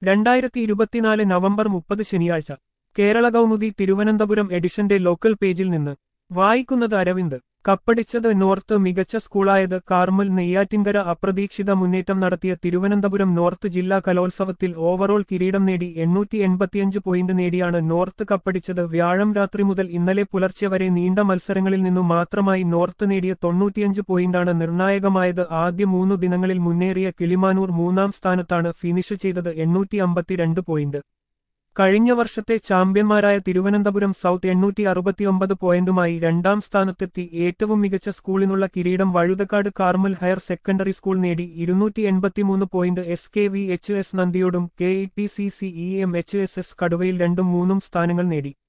രണ്ടായിരത്തി ഇരുപത്തിനാല് നവംബർ മുപ്പത് ശനിയാഴ്ച കേരള കൗമുദി തിരുവനന്തപുരം എഡിഷന്റെ ലോക്കൽ പേജിൽ നിന്ന് വായിക്കുന്നത് അരവിന്ദ് കപ്പടിച്ചത് നോർത്ത് മികച്ച സ്കൂളായത് കാർമൽ നെയ്യാറ്റിൻകര അപ്രതീക്ഷിത മുന്നേറ്റം നടത്തിയ തിരുവനന്തപുരം നോർത്ത് ജില്ലാ കലോത്സവത്തിൽ ഓവറോൾ കിരീടം നേടി എണ്ണൂറ്റി എൺപത്തിയഞ്ച് പോയിന്റ് നേടിയാണ് നോർത്ത് കപ്പടിച്ചത് വ്യാഴം രാത്രി മുതൽ ഇന്നലെ പുലർച്ചെ വരെ നീണ്ട മത്സരങ്ങളിൽ നിന്നു മാത്രമായി നോർത്ത് നേടിയ തൊണ്ണൂറ്റിയഞ്ച് പോയിന്റാണ് നിർണായകമായത് ആദ്യ മൂന്നു ദിനങ്ങളിൽ മുന്നേറിയ കിളിമാനൂർ മൂന്നാം സ്ഥാനത്താണ് ഫിനിഷ് ചെയ്തത് എണ്ണൂറ്റി അമ്പത്തിരണ്ട് പോയിന്റ് കഴിഞ്ഞ വർഷത്തെ ചാമ്പ്യന്മാരായ തിരുവനന്തപുരം സൗത്ത് എണ്ണൂറ്റി അറുപത്തിയൊമ്പത് പോയിന്റുമായി രണ്ടാം സ്ഥാനത്തെത്തി ഏറ്റവും മികച്ച സ്കൂളിനുള്ള കിരീടം Vazhuthacaud Carmel higher secondary school നേടി ഇരുന്നൂറ്റി എൺപത്തിമൂന്ന് point S K V H S നന്ദിയോടും K E P C C E M H S S കടുവയിൽ രണ്ടും മൂന്നും സ്ഥാനങ്ങൾ നേടി